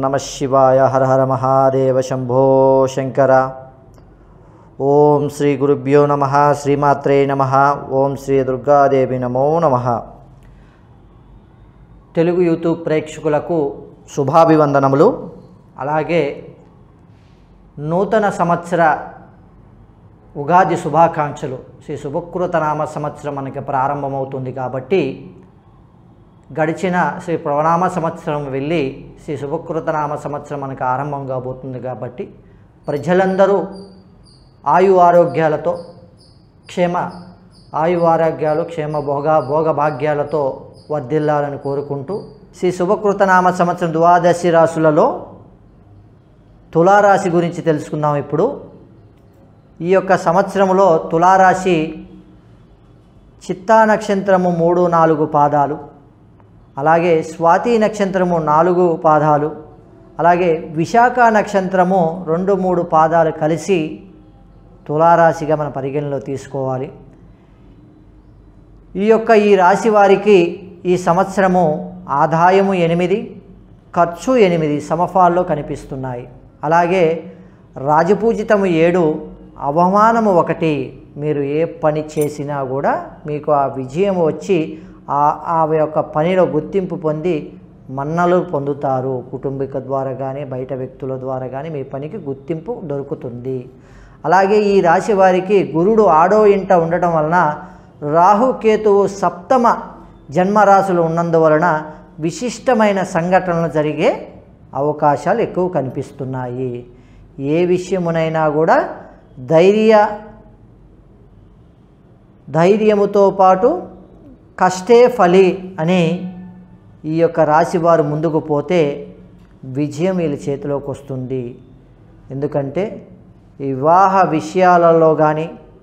నమ శివాయ హర హర మహాదేవ శంభో శంకర ఓం శ్రీ గురుభ్యో నమ శ్రీమాత్రే నమ ఓం శ్రీ దుర్గాదేవి నమో నమ తెలుగు యూట్యూబ్ ప్రేక్షకులకు శుభాభివందనములు అలాగే నూతన సంవత్సర ఉగాది శుభాకాంక్షలు శ్రీ శుభకృత నామ సంవత్సరం మనకి ప్రారంభమవుతుంది కాబట్టి గడిచిన శ్రీ ప్రణామ సంవత్సరం వెళ్ళి శ్రీ శుభకృత నామ సంవత్సరం మనకు ఆరంభం కాబోతుంది కాబట్టి ప్రజలందరూ ఆయు ఆరోగ్యాలతో క్షేమ ఆయు ఆరోగ్యాలు క్షేమ భోగ భోగ భాగ్యాలతో వర్ధిల్లాలని కోరుకుంటూ శ్రీ శుభకృత నామ సంవత్సరం ద్వాదశి రాశులలో తులారాశి గురించి తెలుసుకుందాం ఇప్పుడు ఈ యొక్క సంవత్సరంలో తులారాశి చిత్తా నక్షత్రము మూడు నాలుగు పాదాలు అలాగే స్వాతి నక్షత్రము నాలుగు పాదాలు అలాగే విశాఖ నక్షత్రము రెండు మూడు పాదాలు కలిసి తులారాశిగా మన పరిగణలో తీసుకోవాలి ఈ యొక్క ఈ రాశి వారికి ఈ సంవత్సరము ఆదాయము ఎనిమిది ఖర్చు ఎనిమిది సమఫాల్లో కనిపిస్తున్నాయి అలాగే రాజపూజితము ఏడు అవమానము ఒకటి మీరు ఏ పని చేసినా కూడా మీకు ఆ విజయం వచ్చి ఆ ఆ యొక్క పనిలో గుర్తింపు పొంది మన్నలు పొందుతారు కుటుంబిక ద్వారా కానీ బయట వ్యక్తుల ద్వారా కానీ మీ పనికి గుర్తింపు దొరుకుతుంది అలాగే ఈ రాశి వారికి గురుడు ఆడో ఇంట ఉండటం వలన రాహుకేతువు సప్తమ జన్మరాశులు ఉన్నందువలన విశిష్టమైన సంఘటనలు జరిగే అవకాశాలు ఎక్కువ కనిపిస్తున్నాయి ఏ విషయమునైనా కూడా ధైర్య ధైర్యముతో పాటు కష్టే ఫలి అని ఈ యొక్క రాశి వారు ముందుకు పోతే విజయం వీళ్ళ చేతిలోకి వస్తుంది ఎందుకంటే వివాహ విషయాలలో కానీ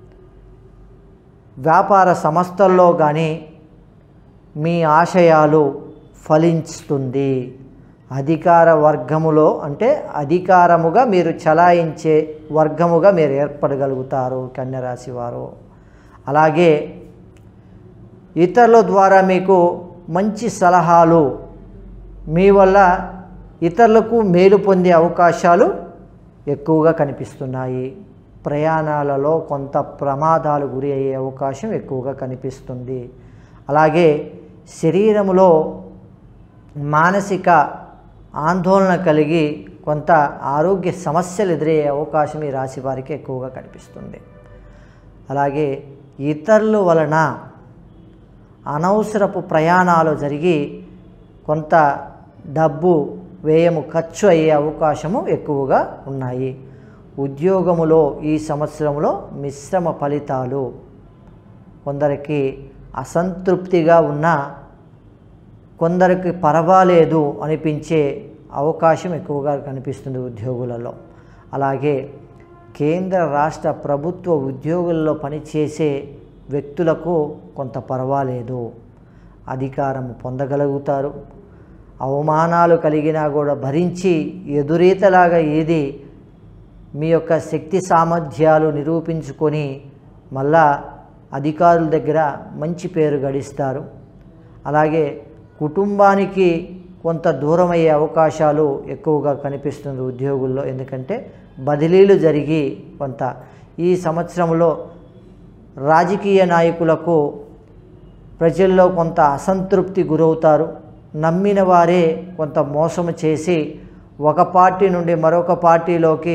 వ్యాపార సంస్థల్లో కానీ మీ ఆశయాలు ఫలిస్తుంది అధికార వర్గములో అంటే అధికారముగా మీరు చలాయించే వర్గముగా మీరు ఏర్పడగలుగుతారు కన్యరాశి వారు అలాగే ఇతరుల ద్వారా మీకు మంచి సలహాలు మీ వల్ల ఇతరులకు మేలు పొందే అవకాశాలు ఎక్కువగా కనిపిస్తున్నాయి ప్రయాణాలలో కొంత ప్రమాదాలు గురి అయ్యే అవకాశం ఎక్కువగా కనిపిస్తుంది అలాగే శరీరములో మానసిక ఆందోళన కలిగి కొంత ఆరోగ్య సమస్యలు ఎదురయ్యే అవకాశం ఈ రాశి వారికి ఎక్కువగా కనిపిస్తుంది అలాగే ఇతరుల వలన అనవసరపు ప్రయాణాలు జరిగి కొంత డబ్బు వ్యయము ఖర్చు అయ్యే అవకాశము ఎక్కువగా ఉన్నాయి ఉద్యోగములో ఈ సంవత్సరంలో మిశ్రమ ఫలితాలు కొందరికి అసంతృప్తిగా ఉన్న కొందరికి పర్వాలేదు అనిపించే అవకాశం ఎక్కువగా కనిపిస్తుంది ఉద్యోగులలో అలాగే కేంద్ర రాష్ట్ర ప్రభుత్వ ఉద్యోగుల్లో పనిచేసే వ్యక్తులకు కొంత పర్వాలేదు అధికారం పొందగలుగుతారు అవమానాలు కలిగినా కూడా భరించి ఎదురీతలాగా ఏది మీ యొక్క శక్తి సామర్థ్యాలు నిరూపించుకొని మళ్ళా అధికారుల దగ్గర మంచి పేరు గడిస్తారు అలాగే కుటుంబానికి కొంత దూరం అయ్యే అవకాశాలు ఎక్కువగా కనిపిస్తుంది ఉద్యోగుల్లో ఎందుకంటే బదిలీలు జరిగి కొంత ఈ సంవత్సరంలో రాజకీయ నాయకులకు ప్రజల్లో కొంత అసంతృప్తి గురవుతారు నమ్మిన వారే కొంత మోసము చేసి ఒక పార్టీ నుండి మరొక పార్టీలోకి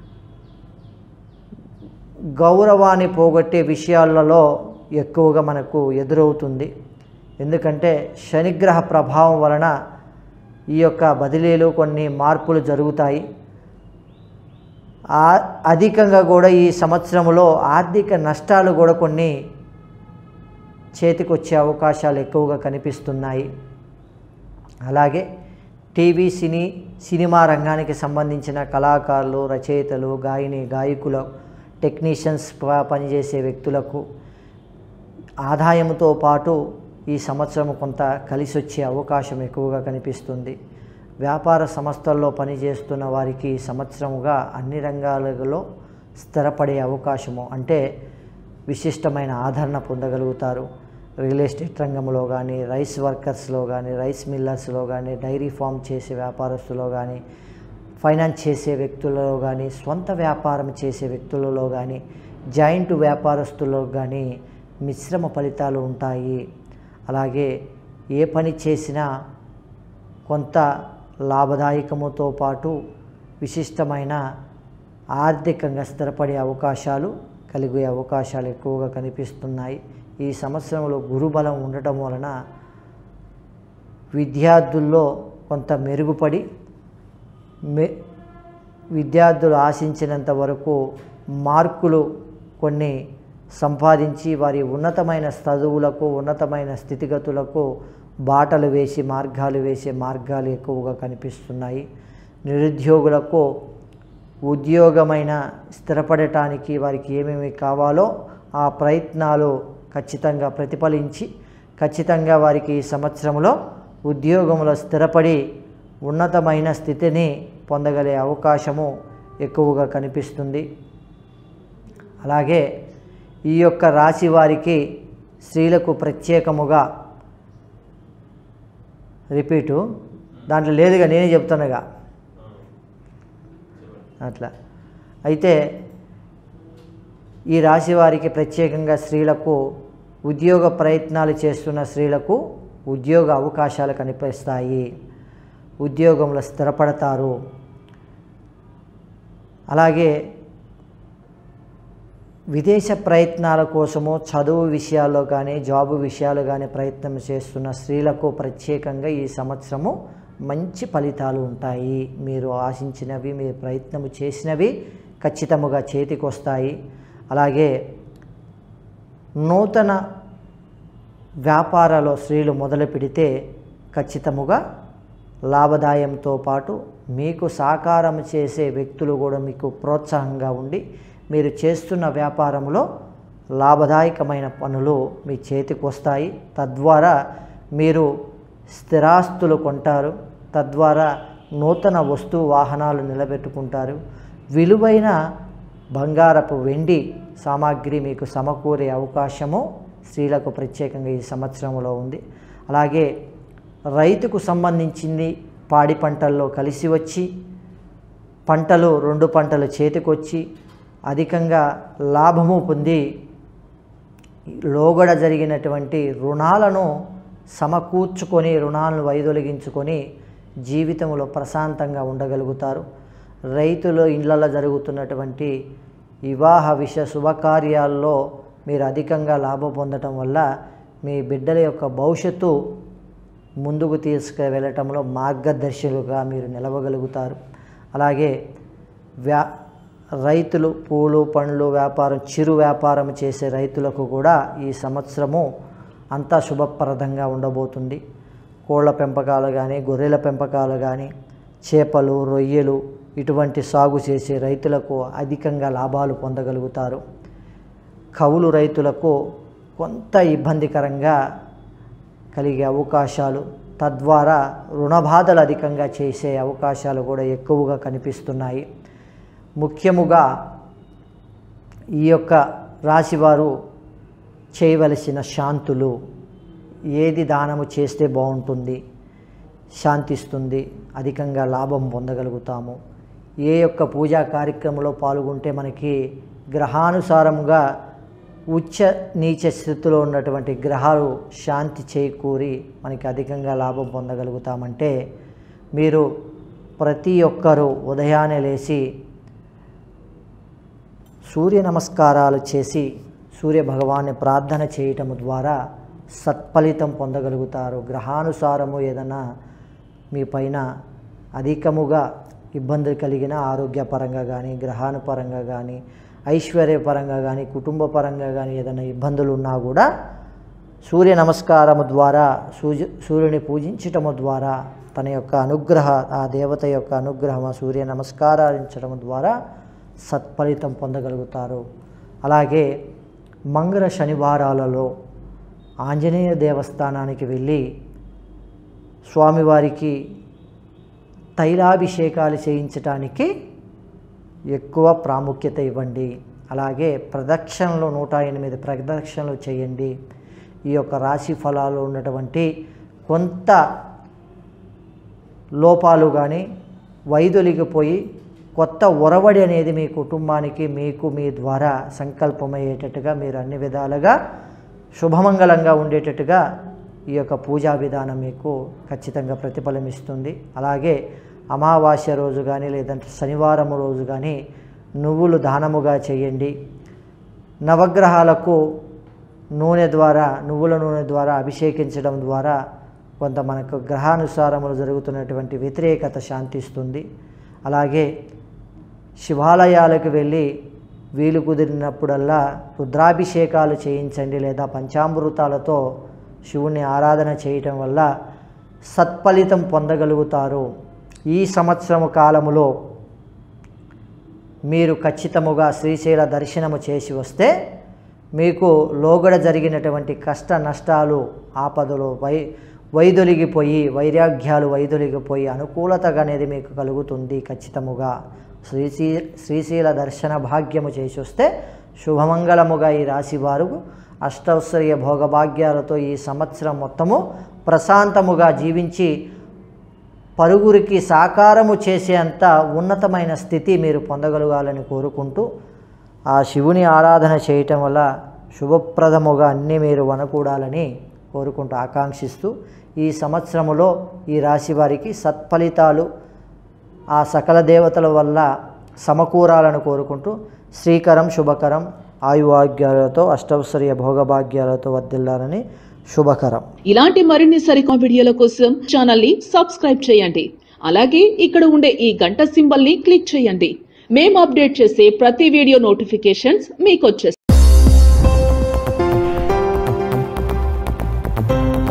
గౌరవాన్ని పోగొట్టే విషయాలలో ఎక్కువగా మనకు ఎదురవుతుంది ఎందుకంటే శనిగ్రహ ప్రభావం వలన ఈ యొక్క బదిలీలు కొన్ని మార్పులు జరుగుతాయి అధికంగా కూడా ఈ సంవత్సరంలో ఆర్థిక నష్టాలు కూడా కొన్ని చేతికొచ్చే అవకాశాలు ఎక్కువగా కనిపిస్తున్నాయి అలాగే టీవీ సినీ సినిమా రంగానికి సంబంధించిన కళాకారులు రచయితలు గాయని గాయకులు టెక్నీషియన్స్ పనిచేసే వ్యక్తులకు ఆదాయంతో పాటు ఈ సంవత్సరం కొంత కలిసి వచ్చే అవకాశం ఎక్కువగా కనిపిస్తుంది వ్యాపార సంస్థల్లో పనిచేస్తున్న వారికి ఈ సంవత్సరముగా అన్ని రంగాలలో స్థిరపడే అవకాశము అంటే విశిష్టమైన ఆదరణ పొందగలుగుతారు రియల్ ఎస్టేట్ రంగంలో కానీ రైస్ వర్కర్స్లో కానీ రైస్ మిల్లర్స్లో కానీ డైరీ ఫామ్ చేసే వ్యాపారస్తులో కానీ ఫైనాన్స్ చేసే వ్యక్తులలో కానీ సొంత వ్యాపారం చేసే వ్యక్తులలో కానీ జాయింట్ వ్యాపారస్తుల్లో కానీ మిశ్రమ ఫలితాలు ఉంటాయి అలాగే ఏ పని చేసినా కొంత లాభదాయకముతో పాటు విశిష్టమైన ఆర్థికంగా స్థిరపడే అవకాశాలు కలిగే అవకాశాలు ఎక్కువగా కనిపిస్తున్నాయి ఈ సంవత్సరంలో గురుబలం ఉండటం వలన విద్యార్థుల్లో కొంత మెరుగుపడి మె విద్యార్థులు ఆశించినంత వరకు మార్కులు కొన్ని సంపాదించి వారి ఉన్నతమైన చదువులకు ఉన్నతమైన స్థితిగతులకు బాటలు వేసి మార్గాలు వేసే మార్గాలు ఎక్కువగా కనిపిస్తున్నాయి నిరుద్యోగులకు ఉద్యోగమైన స్థిరపడటానికి వారికి ఏమేమి కావాలో ఆ ప్రయత్నాలు ఖచ్చితంగా ప్రతిఫలించి ఖచ్చితంగా వారికి ఈ సంవత్సరంలో ఉద్యోగంలో స్థిరపడి ఉన్నతమైన స్థితిని పొందగలే అవకాశము ఎక్కువగా కనిపిస్తుంది అలాగే ఈ యొక్క రాశి వారికి స్త్రీలకు ప్రత్యేకముగా రిపీటు దాంట్లో లేదుగా నేనే చెప్తున్నాగా అట్లా అయితే ఈ రాశి వారికి ప్రత్యేకంగా స్త్రీలకు ఉద్యోగ ప్రయత్నాలు చేస్తున్న స్త్రీలకు ఉద్యోగ అవకాశాలు కనిపిస్తాయి ఉద్యోగంలో స్థిరపడతారు అలాగే విదేశ ప్రయత్నాల కోసము చదువు విషయాల్లో కానీ జాబు విషయాలు కానీ ప్రయత్నం చేస్తున్న స్త్రీలకు ప్రత్యేకంగా ఈ సంవత్సరము మంచి ఫలితాలు ఉంటాయి మీరు ఆశించినవి మీరు ప్రయత్నం చేసినవి ఖచ్చితముగా చేతికి వస్తాయి అలాగే నూతన వ్యాపారాల్లో స్త్రీలు మొదలు పెడితే ఖచ్చితముగా లాభదాయంతో పాటు మీకు సహకారం చేసే వ్యక్తులు కూడా మీకు ప్రోత్సాహంగా ఉండి మీరు చేస్తున్న వ్యాపారంలో లాభదాయకమైన పనులు మీ చేతికి వస్తాయి తద్వారా మీరు స్థిరాస్తులు కొంటారు తద్వారా నూతన వస్తు వాహనాలు నిలబెట్టుకుంటారు విలువైన బంగారపు వెండి సామాగ్రి మీకు సమకూరే అవకాశము స్త్రీలకు ప్రత్యేకంగా ఈ సంవత్సరంలో ఉంది అలాగే రైతుకు సంబంధించింది పాడి పంటల్లో కలిసి వచ్చి పంటలు రెండు పంటలు చేతికొచ్చి అధికంగా లాభము పొంది లోగడ జరిగినటువంటి రుణాలను సమకూర్చుకొని రుణాలను వైదొలిగించుకొని జీవితంలో ప్రశాంతంగా ఉండగలుగుతారు రైతులు ఇళ్లలో జరుగుతున్నటువంటి వివాహ విష శుభకార్యాల్లో మీరు అధికంగా లాభం పొందటం వల్ల మీ బిడ్డల యొక్క భవిష్యత్తు ముందుకు తీసుకువెళ్ళటంలో మార్గదర్శులుగా మీరు నిలవగలుగుతారు అలాగే వ్యా రైతులు పూలు పండ్లు వ్యాపారం చిరు వ్యాపారం చేసే రైతులకు కూడా ఈ సంవత్సరము అంతా శుభప్రదంగా ఉండబోతుంది కోళ్ళ పెంపకాలు కానీ గొర్రెల పెంపకాలు కానీ చేపలు రొయ్యలు ఇటువంటి సాగు చేసే రైతులకు అధికంగా లాభాలు పొందగలుగుతారు కవులు రైతులకు కొంత ఇబ్బందికరంగా కలిగే అవకాశాలు తద్వారా రుణబాధలు అధికంగా చేసే అవకాశాలు కూడా ఎక్కువగా కనిపిస్తున్నాయి ముఖ్యముగా ఈ యొక్క రాశివారు చేయవలసిన శాంతులు ఏది దానము చేస్తే బాగుంటుంది శాంతిస్తుంది అధికంగా లాభం పొందగలుగుతాము ఏ యొక్క పూజా కార్యక్రమంలో పాల్గొంటే మనకి గ్రహానుసారంగా ఉచ్చ నీచ స్థితిలో ఉన్నటువంటి గ్రహాలు శాంతి చేకూరి మనకి అధికంగా లాభం పొందగలుగుతామంటే మీరు ప్రతి ఒక్కరూ ఉదయాన్నే లేచి సూర్య నమస్కారాలు చేసి సూర్య భగవాన్ని ప్రార్థన చేయటం ద్వారా సత్ఫలితం పొందగలుగుతారు గ్రహానుసారము ఏదైనా మీ పైన అధికముగా ఇబ్బందులు కలిగిన ఆరోగ్యపరంగా కానీ గ్రహానుపరంగా కానీ ఐశ్వర్యపరంగా కానీ కుటుంబ పరంగా కానీ ఏదైనా ఇబ్బందులు ఉన్నా కూడా సూర్య నమస్కారము ద్వారా సూర్య సూర్యుని పూజించటము ద్వారా తన యొక్క అనుగ్రహ ఆ దేవత యొక్క అనుగ్రహం ఆ సూర్య నమస్కారించడం ద్వారా సత్ఫలితం పొందగలుగుతారు అలాగే మంగళ శనివారాలలో ఆంజనేయ దేవస్థానానికి వెళ్ళి స్వామివారికి తైలాభిషేకాలు చేయించటానికి ఎక్కువ ప్రాముఖ్యత ఇవ్వండి అలాగే ప్రదక్షిణలు నూట ఎనిమిది ప్రదక్షిణలు చేయండి ఈ యొక్క రాశి ఫలాలు ఉన్నటువంటి కొంత లోపాలు కానీ వైదొలిగిపోయి కొత్త ఒరవడి అనేది మీ కుటుంబానికి మీకు మీ ద్వారా సంకల్పమయ్యేటట్టుగా మీరు అన్ని విధాలుగా శుభమంగళంగా ఉండేటట్టుగా ఈ యొక్క పూజా విధానం మీకు ఖచ్చితంగా ప్రతిఫలమిస్తుంది అలాగే అమావాస్య రోజు కానీ లేదంటే శనివారం రోజు కానీ నువ్వులు దానముగా చేయండి నవగ్రహాలకు నూనె ద్వారా నువ్వుల నూనె ద్వారా అభిషేకించడం ద్వారా కొంత మనకు గ్రహానుసారములు జరుగుతున్నటువంటి వ్యతిరేకత శాంతిస్తుంది అలాగే శివాలయాలకు వెళ్ళి వీలు కుదిరినప్పుడల్లా రుద్రాభిషేకాలు చేయించండి లేదా పంచామృతాలతో శివుణ్ణి ఆరాధన చేయటం వల్ల సత్ఫలితం పొందగలుగుతారు ఈ సంవత్సరము కాలములో మీరు ఖచ్చితముగా శ్రీశైల దర్శనము చేసి వస్తే మీకు లోగడ జరిగినటువంటి కష్ట నష్టాలు ఆపదలు వై వైదొలిగిపోయి వైరాగ్యాలు వైదొలిగిపోయి అనుకూలత అనేది మీకు కలుగుతుంది ఖచ్చితముగా శ్రీశీ శ్రీశైల దర్శన భాగ్యము చేసి వస్తే శుభమంగళముగా ఈ రాశివారు అష్టౌశ్వర్య భోగభాగ్యాలతో ఈ సంవత్సరం మొత్తము ప్రశాంతముగా జీవించి పరుగురికి సాకారము చేసేంత ఉన్నతమైన స్థితి మీరు పొందగలగాలని కోరుకుంటూ ఆ శివుని ఆరాధన చేయటం వల్ల శుభప్రదముగా అన్నీ మీరు వనకూడాలని కోరుకుంటూ ఆకాంక్షిస్తూ ఈ సంవత్సరములో ఈ రాశి వారికి సత్ఫలితాలు ఆ సకల దేవతల వల్ల సమకూరాలను కోరుకుంటూ శ్రీకరం శుభకరం ఆయువాగ్యాలతో అష్టౌశ్వర్య భోగభాగ్యాలతో వర్దిల్లాలని శుభకరం ఇలాంటి మరిన్ని సరికొత్త వీడియోల కోసం ఛానల్ ని సబ్స్క్రైబ్ చేయండి అలాగే ఇక్కడ ఉండే ఈ గంట సింబల్ ని క్లిక్ చేయండి మేము అప్డేట్ చేసే ప్రతి వీడియో నోటిఫికేషన్స్ మీకు వచ్చేస్తాయి